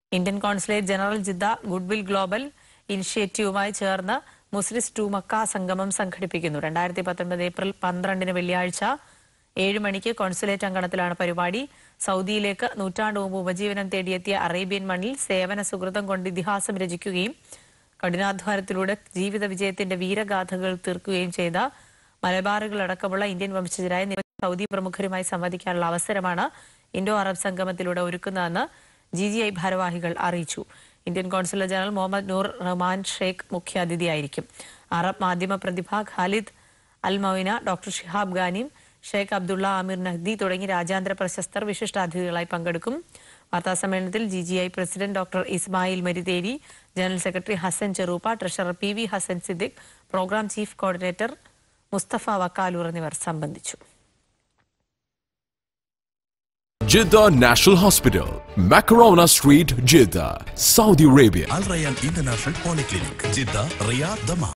Indian consulate general Jeddah goodwill global ഇനിഷ്യേറ്റീവുമായി ചേർന്ന് മുസ്ലിസ് ടു മക്ക സംഗമം സംഘടിപ്പിക്കുന്നു രണ്ടായിരത്തി പത്തൊൻപത് ഏപ്രിൽ പന്ത്രണ്ടിന് വെള്ളിയാഴ്ച ഏഴ് മണിക്ക് കോൺസുലേറ്റ് അങ്കണത്തിലാണ് പരിപാടി സൗദിയിലേക്ക് നൂറ്റാണ്ട് മുമ്പ് ഉപജീവനം തേടിയെത്തിയ അറേബ്യൻ മണ്ണിൽ സേവന സുഹൃതം കൊണ്ട് ഇതിഹാസം രചിക്കുകയും കഠിനാധ്വാനത്തിലൂടെ ജീവിത വിജയത്തിന്റെ വീരഗാഥകൾ തീർക്കുകയും ചെയ്ത മലബാറുകളടക്കമുള്ള ഇന്ത്യൻ വംശജരായ നിരവധി സൗദി പ്രമുഖരുമായി സംവദിക്കാനുള്ള അവസരമാണ് ഇൻഡോ അറബ് സംഗമത്തിലൂടെ ഒരുക്കുന്നതെന്ന് ജി ജി ഐ ഭാരവാഹികൾ അറിയിച്ചു Indian consular general Mohammed Noor Rahman Sheikh മുഖ്യാതിഥിയായിരിക്കും അറബ് മാധ്യമ പ്രതിഭ Khalid Al Mouna doctor Shihab Ghanim Sheikh Abdullah Amir Nahdi തുടങ്ങി രാജ്യാന്തര പ്രശസ്തർ വിശിഷ്ടാതിഥികളായി പങ്കെടുക്കും വാർത്താസമ്മേളനത്തിൽ G G I president doctor Ismail Marithery general secretary Hassan Cheruppa treasurer P V Hassan Siddique programme chief coordinator Mustafa Vakkalur എന്നിവർ സംബന്ധിച്ചു Jeddah National Hospital, Macarona Street, Jeddah, Saudi Arabia. Al Rayyan International Polyclinic, Jeddah, Riyadh, Dammam.